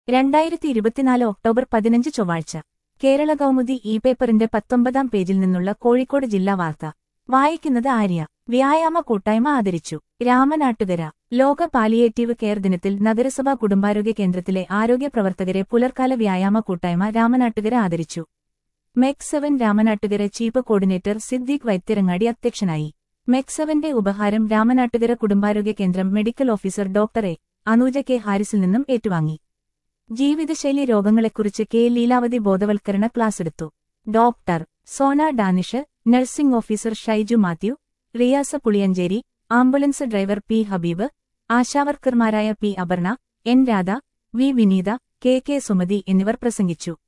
രണ്ടായിരത്തി ഇരുപത്തിനാല് ഒക്ടോബർ പതിനഞ്ച് ചൊവ്വാഴ്ച കേരള കൗമുദി ഇ പേപ്പറിന്റെ പത്തൊമ്പതാം പേജിൽ നിന്നുള്ള കോഴിക്കോട് ജില്ലാ വാർത്ത വായിക്കുന്നത് ആര്യ വ്യായാമ കൂട്ടായ്മ ആദരിച്ചു രാമനാട്ടുകര ലോക പാലിയേറ്റീവ് കെയർ ദിനത്തിൽ നഗരസഭാ കുടുംബാരോഗ്യ കേന്ദ്രത്തിലെ ആരോഗ്യ പ്രവർത്തകരെ പുലർക്കാല വ്യായാമ കൂട്ടായ്മ രാമനാട്ടുകര ആദരിച്ചു മെക്സവൻ രാമനാട്ടുകര ചീഫ് കോർഡിനേറ്റർ സിദ്ദീഖ് വൈദ്യരങ്ങാടി അധ്യക്ഷനായി മെക്സവന്റെ ഉപഹാരം രാമനാട്ടുകര കുടുംബാരോഗ്യ കേന്ദ്രം medical officer doctor A Anuja K ഹാരിസിൽ നിന്നും ഏറ്റുവാങ്ങി ജീവിതശൈലി രോഗങ്ങളെക്കുറിച്ച് കെ ലീലാവതി ബോധവൽക്കരണ ക്ലാസ് എടുത്തു doctor Sona Danish nursing officer Shaiju Mathew Riyas Puliyancheri ambulance driver P Habeeb ആശാവർക്കർമാരായ P Aparna N Radha V Vineetha K K Sumathi എന്നിവർ പ്രസംഗിച്ചു